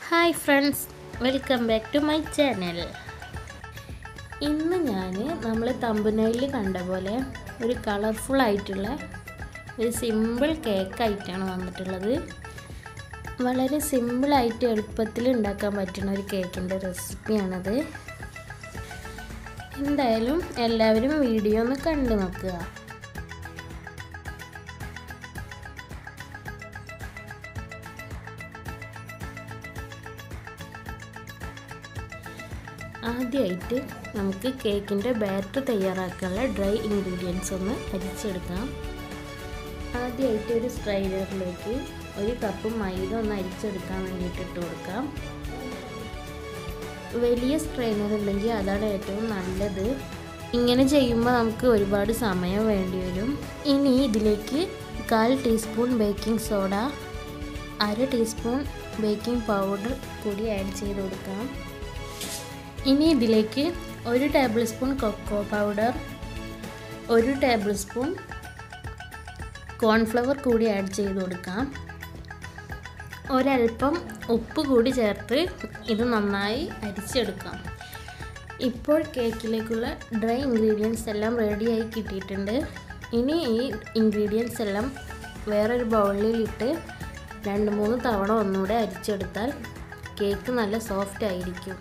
hi friends welcome back to my channel ഇന്ന് ഞാൻ നമ്മൾ തമ്പനയിൽ കണ്ട പോലെ ഒരു കളർഫുൾ ആയിട്ടുള്ള ഒരു സിമ്പിൾ കേക്കായിട്ടാണ് വന്നിട്ടുള്ളത് വളരെ സിമ്പിളായിട്ട് എളുപ്പത്തിൽ ഉണ്ടാക്കാൻ പറ്റുന്ന ഒരു കേക്കിൻ്റെ റെസിപ്പിയാണത് എന്തായാലും എല്ലാവരും വീഡിയോ ഒന്ന് കണ്ടു നോക്കുക ആദ്യമായിട്ട് നമുക്ക് കേക്കിൻ്റെ ബാറ്റർ തയ്യാറാക്കാനുള്ള ഡ്രൈ ഇൻഗ്രീഡിയൻസ് ഒന്ന് അരിച്ചെടുക്കാം ആദ്യമായിട്ട് ഒരു സ്ട്രൈനറിലേക്ക് ഒരു കപ്പ് മൈദ ഒന്ന് അരിച്ചെടുക്കാൻ വേണ്ടിയിട്ട് ഇട്ട് കൊടുക്കാം വലിയ സ്ട്രെയിനർ ഉണ്ടെങ്കിൽ അതാണ് ഏറ്റവും നല്ലത് ഇങ്ങനെ ചെയ്യുമ്പോൾ നമുക്ക് ഒരുപാട് സമയം വേണ്ടി വരും ഇനി ഇതിലേക്ക് കാൽ ടീസ്പൂൺ ബേക്കിംഗ് സോഡ അര ടീസ്പൂൺ ബേക്കിംഗ് പൗഡർ കൂടി ആഡ് ചെയ്ത് കൊടുക്കാം ഇനി ഇതിലേക്ക് ഒരു ടേബിൾ സ്പൂൺ കൊക്കോ പൗഡർ ഒരു ടേബിൾ സ്പൂൺ കോൺഫ്ലവർ കൂടി ആഡ് ചെയ്ത് കൊടുക്കാം ഒരൽപ്പം ഉപ്പ് കൂടി ചേർത്ത് ഇത് നന്നായി അരിച്ചെടുക്കാം ഇപ്പോൾ കേക്കിലേക്കുള്ള ഡ്രൈ ഇൻഗ്രീഡിയൻസ് എല്ലാം റെഡിയായി കിട്ടിയിട്ടുണ്ട് ഇനി ഈ ഇൻഗ്രീഡിയൻസ് എല്ലാം വേറൊരു ബൗളിലിട്ട് രണ്ട് മൂന്ന് തവണ ഒന്നുകൂടെ അരിച്ചെടുത്താൽ കേക്ക് നല്ല സോഫ്റ്റ് ആയിരിക്കും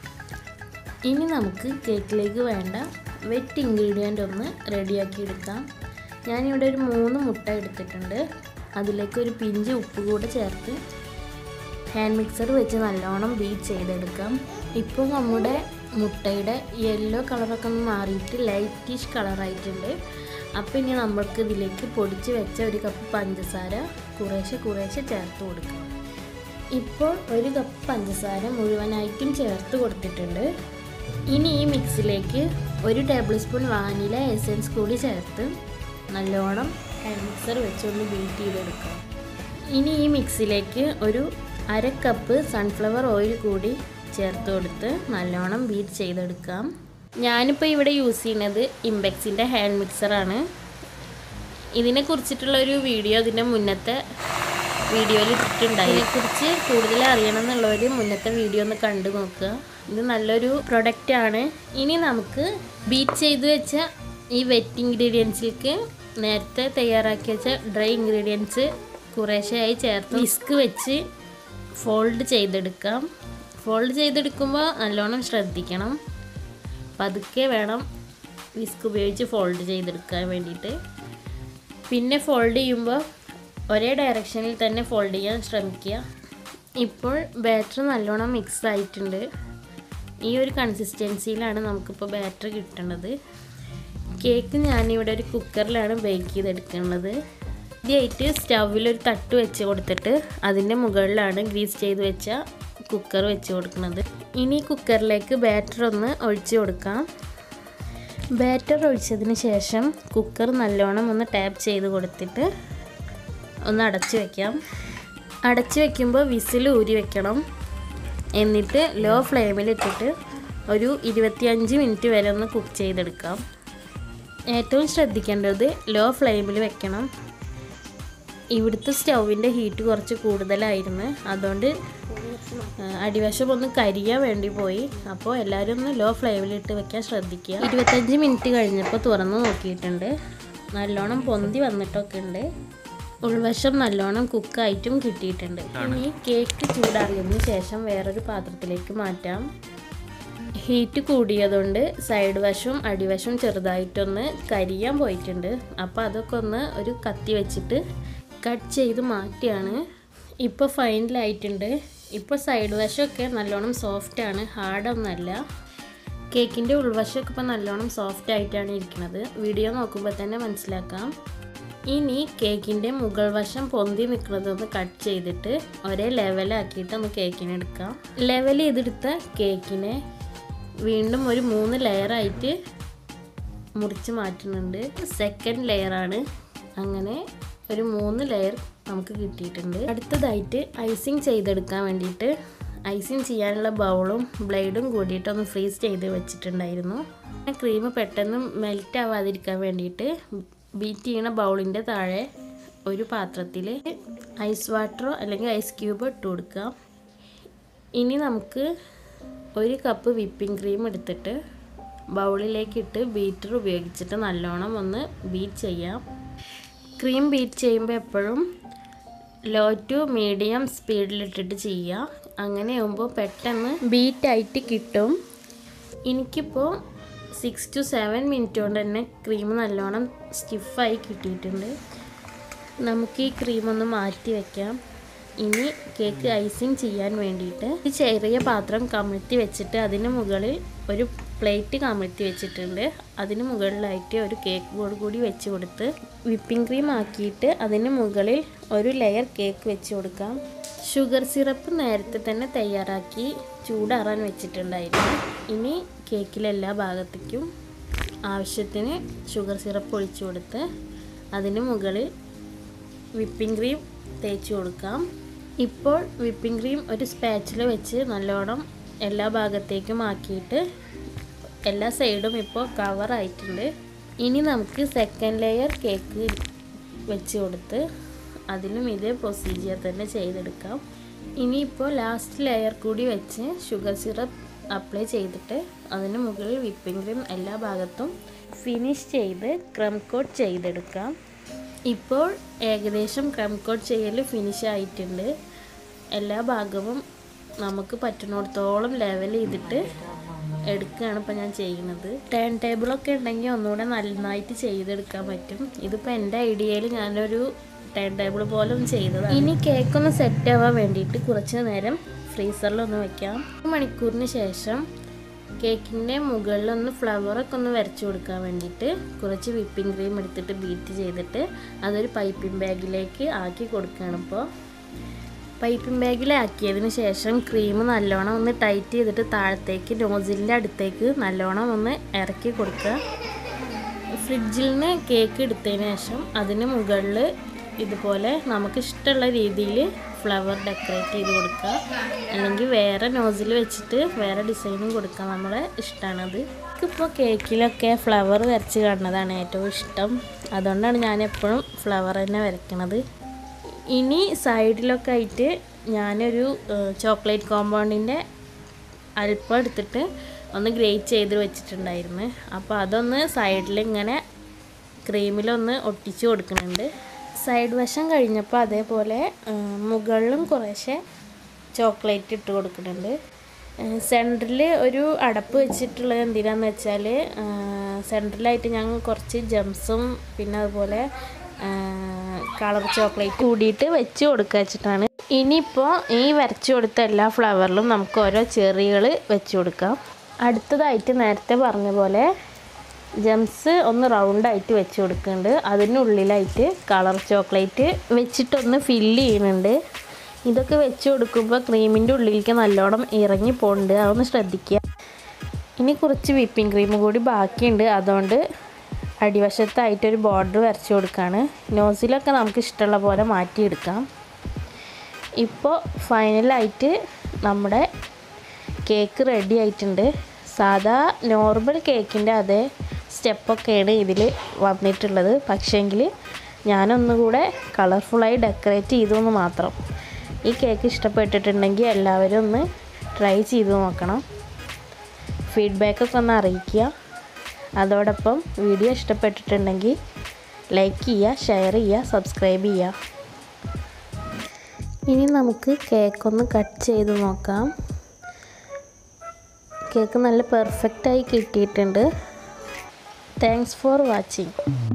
ഇനി നമുക്ക് കേക്കിലേക്ക് വേണ്ട വെറ്റ് ഇൻഗ്രീഡിയൻ്റ് ഒന്ന് റെഡിയാക്കി എടുക്കാം ഞാനിവിടെ ഒരു മൂന്ന് മുട്ട എടുത്തിട്ടുണ്ട് അതിലേക്ക് ഒരു പിഞ്ച് ഉപ്പ് കൂടെ ചേർത്ത് ഹാൻഡ് മിക്സർ വെച്ച് നല്ലോണം ബീറ്റ് ചെയ്തെടുക്കാം ഇപ്പോൾ നമ്മുടെ മുട്ടയുടെ യെല്ലോ കളറൊക്കെ ഒന്ന് മാറിയിട്ട് ലൈറ്റിഷ് കളറായിട്ടുണ്ട് അപ്പോൾ ഇനി നമ്മൾക്ക് ഇതിലേക്ക് പൊടിച്ച് വെച്ച ഒരു കപ്പ് പഞ്ചസാര കുറേശ്ശെ കുറേശ്ശെ ചേർത്ത് കൊടുക്കാം ഇപ്പോൾ ഒരു കപ്പ് പഞ്ചസാര മുഴുവനായിട്ടും ചേർത്ത് കൊടുത്തിട്ടുണ്ട് ഇനി ഈ മിക്സിലേക്ക് ഒരു ടേബിൾ സ്പൂൺ വാനില എസൻസ് കൂടി ചേർത്ത് നല്ലോണം ഹാൻഡ് മിക്സർ വെച്ചൊന്ന് ബീറ്റ് ചെയ്തെടുക്കാം ഇനി ഈ മിക്സിലേക്ക് ഒരു അര കപ്പ് സൺഫ്ലവർ ഓയിൽ കൂടി ചേർത്ത് കൊടുത്ത് നല്ലോണം ബീറ്റ് ചെയ്തെടുക്കാം ഞാനിപ്പോൾ ഇവിടെ യൂസ് ചെയ്യുന്നത് ഇമ്പെക്സിൻ്റെ ഹാൻഡ് മിക്സറാണ് ഇതിനെ കുറിച്ചിട്ടുള്ള ഒരു വീഡിയോ ഇതിൻ്റെ മുന്നത്തെ വീഡിയോയിൽ ഇട്ടിട്ടുണ്ടായി ഇതിനെക്കുറിച്ച് കൂടുതൽ അറിയണം എന്നുള്ളവർ മുന്നത്തെ വീഡിയോ ഒന്ന് കണ്ടു നോക്കുക ഇത് നല്ലൊരു പ്രൊഡക്റ്റാണ് ഇനി നമുക്ക് ബീറ്റ് ചെയ്ത് വെച്ച ഈ വെറ്റ് ഇൻഗ്രീഡിയൻസിലേക്ക് നേരത്തെ തയ്യാറാക്കി വെച്ച ഡ്രൈ ഇൻഗ്രീഡിയൻസ് കുറേശ്ശെയായി ചേർത്ത് വിസ്ക് വെച്ച് ഫോൾഡ് ചെയ്തെടുക്കാം ഫോൾഡ് ചെയ്തെടുക്കുമ്പോൾ നല്ലോണം ശ്രദ്ധിക്കണം പതുക്കെ വേണം വിസ്ക് ഉപയോഗിച്ച് ഫോൾഡ് ചെയ്തെടുക്കാൻ വേണ്ടിയിട്ട് പിന്നെ ഫോൾഡ് ചെയ്യുമ്പോൾ ഒരേ ഡയറക്ഷനിൽ തന്നെ ഫോൾഡ് ചെയ്യാൻ ശ്രമിക്കുക ഇപ്പോൾ ബാറ്റർ നല്ലോണം മിക്സ് ആയിട്ടുണ്ട് ഈ ഒരു കൺസിസ്റ്റൻസിയിലാണ് നമുക്കിപ്പോൾ ബാറ്റർ കിട്ടേണ്ടത് കേക്ക് ഞാനിവിടെ ഒരു കുക്കറിലാണ് ബേക്ക് ചെയ്തെടുക്കുന്നത് ആദ്യമായിട്ട് സ്റ്റൗവിൽ ഒരു തട്ട് വെച്ച് കൊടുത്തിട്ട് അതിൻ്റെ മുകളിലാണ് ഗ്രീസ് ചെയ്ത് വെച്ച കുക്കർ വെച്ച് കൊടുക്കുന്നത് ഇനി കുക്കറിലേക്ക് ബാറ്റർ ഒന്ന് ഒഴിച്ച് കൊടുക്കാം ബാറ്റർ ഒഴിച്ചതിന് ശേഷം കുക്കർ നല്ലോണം ഒന്ന് ടാപ്പ് ചെയ്ത് കൊടുത്തിട്ട് ഒന്ന് അടച്ച് വെക്കാം അടച്ച് വെക്കുമ്പോൾ വിസിൽ ഊരി വെക്കണം എന്നിട്ട് ലോ ഫ്ലെയിമിലിട്ടിട്ട് ഒരു ഇരുപത്തിയഞ്ച് മിനിറ്റ് വരെ ഒന്ന് കുക്ക് ചെയ്തെടുക്കാം ഏറ്റവും ശ്രദ്ധിക്കേണ്ടത് ലോ ഫ്ലെയിമിൽ വെക്കണം ഇവിടുത്തെ സ്റ്റൗവിൻ്റെ ഹീറ്റ് കുറച്ച് കൂടുതലായിരുന്നു അതുകൊണ്ട് അടിവശം ഒന്ന് കരിയാൻ വേണ്ടി പോയി അപ്പോൾ എല്ലാവരും ഒന്ന് ലോ ഫ്ലെയിമിലിട്ട് വെക്കാൻ ശ്രദ്ധിക്കുക ഇരുപത്തഞ്ച് മിനിറ്റ് കഴിഞ്ഞപ്പോൾ തുറന്ന് നോക്കിയിട്ടുണ്ട് നല്ലോണം പൊന്തി വന്നിട്ടൊക്കെ ഉണ്ട് ഉൾവശം നല്ലോണം കുക്കായിട്ടും കിട്ടിയിട്ടുണ്ട് ഇനി കേക്ക് ചൂടാറിയതിന് ശേഷം വേറൊരു പാത്രത്തിലേക്ക് മാറ്റാം ഹീറ്റ് കൂടിയതുകൊണ്ട് സൈഡ് വശവും അടിവശവും ചെറുതായിട്ടൊന്ന് കരിയാൻ പോയിട്ടുണ്ട് അപ്പോൾ അതൊക്കെ ഒന്ന് ഒരു കത്തി വെച്ചിട്ട് കട്ട് ചെയ്ത് മാറ്റിയാണ് ഇപ്പോൾ ഫൈനലായിട്ടുണ്ട് ഇപ്പോൾ സൈഡ് വശമൊക്കെ നല്ലോണം സോഫ്റ്റാണ് ഹാർഡൊന്നല്ല കേക്കിൻ്റെ ഉൾവശമൊക്കെ ഇപ്പോൾ നല്ലോണം സോഫ്റ്റ് ആയിട്ടാണ് ഇരിക്കുന്നത് വീഡിയോ നോക്കുമ്പോൾ തന്നെ മനസ്സിലാക്കാം ഇനി കേക്കിൻ്റെ മുകൾ വശം പൊന്തി നിൽക്കുന്നതൊന്ന് കട്ട് ചെയ്തിട്ട് ഒരേ ലെവലാക്കിയിട്ട് ഒന്ന് കേക്കിനെ എടുക്കാം ലെവൽ ചെയ്തെടുത്ത കേക്കിനെ വീണ്ടും ഒരു മൂന്ന് ലെയറായിട്ട് മുറിച്ച് മാറ്റുന്നുണ്ട് സെക്കൻഡ് ലെയറാണ് അങ്ങനെ ഒരു മൂന്ന് ലെയർ നമുക്ക് കിട്ടിയിട്ടുണ്ട് അടുത്തതായിട്ട് ഐസിങ് ചെയ്തെടുക്കാൻ വേണ്ടിയിട്ട് ഐസിങ് ചെയ്യാനുള്ള ബൗളും ബ്ലേഡും കൂടിയിട്ട് ഒന്ന് ഫ്രീസ് ചെയ്ത് വെച്ചിട്ടുണ്ടായിരുന്നു ക്രീം പെട്ടെന്ന് മെൽറ്റ് ആവാതിരിക്കാൻ വേണ്ടിയിട്ട് ബീറ്റ് ചെയ്യണ ബൗളിൻ്റെ താഴെ ഒരു പാത്രത്തിൽ ഐസ് വാട്ടറോ അല്ലെങ്കിൽ ഐസ് ക്യൂബോ ഇട്ട് കൊടുക്കുക ഇനി നമുക്ക് ഒരു കപ്പ് വിപ്പിംഗ് ക്രീം എടുത്തിട്ട് ബൗളിലേക്കിട്ട് ബീറ്റർ ഉപയോഗിച്ചിട്ട് നല്ലോണം ഒന്ന് ബീറ്റ് ചെയ്യാം ക്രീം ബീറ്റ് ചെയ്യുമ്പോൾ എപ്പോഴും ലോ ടു മീഡിയം സ്പീഡിലിട്ടിട്ട് ചെയ്യുക അങ്ങനെയാകുമ്പോൾ പെട്ടെന്ന് ബീറ്റായിട്ട് കിട്ടും എനിക്കിപ്പോൾ സിക്സ് ടു സെവൻ മിനിറ്റ് കൊണ്ട് തന്നെ ക്രീം നല്ലോണം സ്റ്റിഫായി കിട്ടിയിട്ടുണ്ട് നമുക്ക് ഈ ക്രീം ഒന്ന് മാറ്റി വയ്ക്കാം ഇനി കേക്ക് ഐസിങ് ചെയ്യാൻ വേണ്ടിയിട്ട് ഒരു ചെറിയ പാത്രം കമിഴ്ത്തി വെച്ചിട്ട് അതിന് മുകളിൽ ഒരു പ്ലേറ്റ് കമിഴ്ത്തി വെച്ചിട്ടുണ്ട് അതിന് മുകളിലായിട്ട് ഒരു കേക്ക് ബോർഡ് കൂടി വെച്ച് കൊടുത്ത് വിപ്പിംഗ് ക്രീം ആക്കിയിട്ട് അതിന് മുകളിൽ ഒരു ലെയർ കേക്ക് വെച്ച് കൊടുക്കാം ഷുഗർ സിറപ്പ് നേരത്തെ തന്നെ തയ്യാറാക്കി ചൂടാറാൻ വെച്ചിട്ടുണ്ടായിരുന്നു ഇനി കേക്കിലെല്ലാ ഭാഗത്തേക്കും ആവശ്യത്തിന് ഷുഗർ സിറപ്പ് ഒഴിച്ചു കൊടുത്ത് അതിന് മുകളിൽ വിപ്പിംഗ് ക്രീം തേച്ച് കൊടുക്കാം ഇപ്പോൾ വിപ്പിംഗ് ക്രീം ഒരു സ്പാച്ചിൽ വെച്ച് നല്ലോണം എല്ലാ ഭാഗത്തേക്കും ആക്കിയിട്ട് എല്ലാ സൈഡും ഇപ്പോൾ കവർ ആയിട്ടുണ്ട് ഇനി നമുക്ക് സെക്കൻഡ് ലെയർ കേക്ക് വെച്ച് കൊടുത്ത് അതിലും ഇതേ പ്രൊസീജിയർ തന്നെ ചെയ്തെടുക്കാം ഇനിയിപ്പോൾ ലാസ്റ്റ് ലെയർ കൂടി വെച്ച് ഷുഗർ സിറപ്പ് അപ്ലൈ ചെയ്തിട്ട് അതിന് മുകളിൽ വിപ്പിംഗ് ക്രീം എല്ലാ ഭാഗത്തും ഫിനിഷ് ചെയ്ത് ക്രം കോട്ട് ചെയ്തെടുക്കാം ഇപ്പോൾ ഏകദേശം ക്രം കോട്ട് ചെയ്യൽ ഫിനിഷ് ആയിട്ടുണ്ട് എല്ലാ ഭാഗവും നമുക്ക് പറ്റുന്നിടത്തോളം ലെവൽ ചെയ്തിട്ട് എടുക്കുകയാണ് ഇപ്പോൾ ഞാൻ ചെയ്യുന്നത് ടേൺ ടേബിളൊക്കെ ഉണ്ടെങ്കിൽ ഒന്നുകൂടെ നന്നായിട്ട് ചെയ്തെടുക്കാൻ പറ്റും ഇതിപ്പോൾ എൻ്റെ ഐഡിയയിൽ ഞാനൊരു ടേൺ ടേബിൾ പോലെ ഒന്ന് ചെയ്തതാണ് ഇനി കേക്കൊന്ന് സെറ്റ് ആവാൻ വേണ്ടിയിട്ട് കുറച്ച് നേരം ഫ്രീസറിലൊന്ന് വെക്കാം ഒരു മണിക്കൂറിന് ശേഷം കേക്കിൻ്റെ മുകളിലൊന്ന് ഫ്ലവറൊക്കെ ഒന്ന് വരച്ചു കൊടുക്കാൻ വേണ്ടിയിട്ട് കുറച്ച് വിപ്പിംഗ് ക്രീം എടുത്തിട്ട് ബീറ്റ് ചെയ്തിട്ട് അതൊരു പൈപ്പിംഗ് ബാഗിലേക്ക് ആക്കി കൊടുക്കുകയാണ് ഇപ്പോൾ പൈപ്പിംഗ് ബാഗിലാക്കിയതിന് ശേഷം ക്രീം നല്ലോണം ഒന്ന് ടൈറ്റ് ചെയ്തിട്ട് താഴത്തേക്ക് നോസിലിൻ്റെ അടുത്തേക്ക് നല്ലോണം ഒന്ന് ഇറക്കി കൊടുക്കുക ഫ്രിഡ്ജിൽ നിന്ന് കേക്ക് എടുത്തതിന് ശേഷം അതിന് മുകളിൽ ഇതുപോലെ നമുക്ക് ഇഷ്ടമുള്ള രീതിയിൽ ഫ്ലവർ ഡെക്കറേറ്റ് ചെയ്ത് കൊടുക്കുക അല്ലെങ്കിൽ വേറെ നോസിൽ വെച്ചിട്ട് വേറെ ഡിസൈനും കൊടുക്കാം നമ്മളെ ഇഷ്ടമാണത് എനിക്കിപ്പോൾ കേക്കിലൊക്കെ ഫ്ലവർ വരച്ച് കാണുന്നതാണ് ഏറ്റവും ഇഷ്ടം അതുകൊണ്ടാണ് ഞാൻ എപ്പോഴും ഫ്ലവർ തന്നെ വരയ്ക്കണത് ഇനി സൈഡിലൊക്കെ ആയിട്ട് ഞാനൊരു ചോക്ലേറ്റ് കോമ്പൗണ്ടിൻ്റെ അല്പം എടുത്തിട്ട് ഒന്ന് ഗ്രേറ്റ് ചെയ്ത് വെച്ചിട്ടുണ്ടായിരുന്നു അപ്പോൾ അതൊന്ന് സൈഡിൽ ഇങ്ങനെ ക്രീമിലൊന്ന് ഒട്ടിച്ച് കൊടുക്കുന്നുണ്ട് സൈഡ് വശം കഴിഞ്ഞപ്പോൾ അതേപോലെ മുകളിലും കുറേശ്ശെ ചോക്ലേറ്റ് ഇട്ട് കൊടുക്കുന്നുണ്ട് സെൻറ്ററിൽ ഒരു അടപ്പ് വെച്ചിട്ടുള്ളത് എന്തിനാന്ന് വെച്ചാൽ സെൻറ്ററിലായിട്ട് ഞാൻ കുറച്ച് ജംസും പിന്നെ അതുപോലെ കളർ ചോക്ലേറ്റ് കൂടിയിട്ട് വെച്ച് കൊടുക്കുക വെച്ചിട്ടാണ് ഇനിയിപ്പോൾ ഈ വരച്ചു കൊടുത്ത എല്ലാ ഫ്ലവറിലും നമുക്ക് ഓരോ ചെറികൾ വെച്ച് കൊടുക്കാം അടുത്തതായിട്ട് നേരത്തെ പറഞ്ഞ പോലെ ജംസ് ഒന്ന് റൗണ്ടായിട്ട് വെച്ച് കൊടുക്കുന്നുണ്ട് അതിനുള്ളിലായിട്ട് കളർ ചോക്ലേറ്റ് വെച്ചിട്ടൊന്ന് ഫില്ല് ചെയ്യുന്നുണ്ട് ഇതൊക്കെ വെച്ച് കൊടുക്കുമ്പോൾ ക്രീമിൻ്റെ ഉള്ളിലേക്ക് നല്ലോണം ഇറങ്ങി പോകുന്നുണ്ട് അതൊന്ന് ശ്രദ്ധിക്കുക ഇനി കുറച്ച് വിപ്പിംഗ് ക്രീം കൂടി ബാക്കിയുണ്ട് അതുകൊണ്ട് അടിവശത്തായിട്ടൊരു ബോർഡർ വരച്ച് കൊടുക്കുകയാണ് നോസിലൊക്കെ നമുക്ക് ഇഷ്ടമുള്ള പോലെ മാറ്റിയെടുക്കാം ഇപ്പോൾ ഫൈനലായിട്ട് നമ്മുടെ കേക്ക് റെഡി ആയിട്ടുണ്ട് സാധാ നോർമൽ കേക്കിൻ്റെ അതേ സ്റ്റെപ്പൊക്കെയാണ് ഇതിൽ വന്നിട്ടുള്ളത് പക്ഷേങ്കിൽ ഞാനൊന്നുകൂടെ കളർഫുള്ളായി ഡെക്കറേറ്റ് ചെയ്തു എന്ന് മാത്രം ഈ കേക്ക് ഇഷ്ടപ്പെട്ടിട്ടുണ്ടെങ്കിൽ എല്ലാവരും ഒന്ന് ട്രൈ ചെയ്ത് നോക്കണം ഫീഡ്ബാക്കൊക്കെ ഒന്ന് അറിയിക്കുക അതോടൊപ്പം വീഡിയോ ഇഷ്ടപ്പെട്ടിട്ടുണ്ടെങ്കിൽ ലൈക്ക് ചെയ്യുക ഷെയർ ചെയ്യുക സബ്സ്ക്രൈബ് ചെയ്യുക ഇനി നമുക്ക് കേക്കൊന്ന് കട്ട് ചെയ്ത് നോക്കാം കേക്ക് നല്ല പെർഫെക്റ്റായി കിട്ടിയിട്ടുണ്ട് താങ്ക്സ് ഫോർ വാച്ചിങ്